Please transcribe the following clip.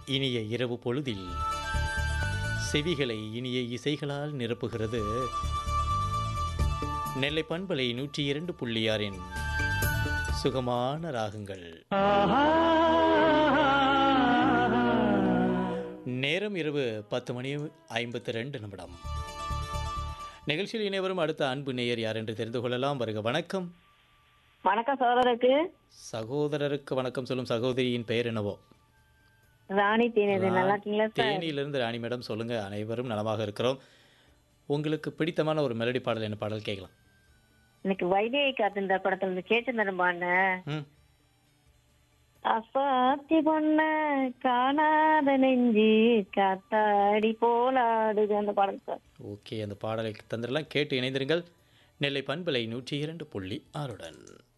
இனிய இரவு பொழுதில் செவிகளை இனிய இசைகளால் நிரப்புகிறது நெல்லை பண்பலை நூற்றி இரண்டு புள்ளி ஆறின் சுகமான ராகங்கள் நேரம் இரவு பத்து மணி ஐம்பத்தி ரெண்டு நிமிடம் நிகழ்ச்சியில் இணைவரும் அடுத்த அன்பு நேயர் யார் என்று தெரிந்து கொள்ளலாம் வருக வணக்கம் வணக்கம் சகோதரருக்கு சகோதரருக்கு வணக்கம் சொல்லும் சகோதரியின் பெயர் என்னவோ ராணி தேனது நல்லா இருக்கீங்களா சார் தேனியிலிருந்து ராணி மேடம் சொல்லுங்க அனைவரும் நலமாக இருக்கிறோம் உங்களுக்கு பிடித்தமான ஒரு மெலடி பாடல் என்ன பாடல் கேட்கலாம் எனக்கு வைதேகி காத்திருந்த படத்துல இருந்து கேட்டிருந்தேன் பாண்ட ம் அசாத்தி பொண்ண காணாத நெஞ்சு காத்தாடி போலாடுது அந்த படம் சார் ஓகே அந்த பாடலை தந்திரலாம் கேட்டு இணைந்திருங்கள் நெல்லை பண்பலை நூற்றி இரண்டு புள்ளி ஆறுடன்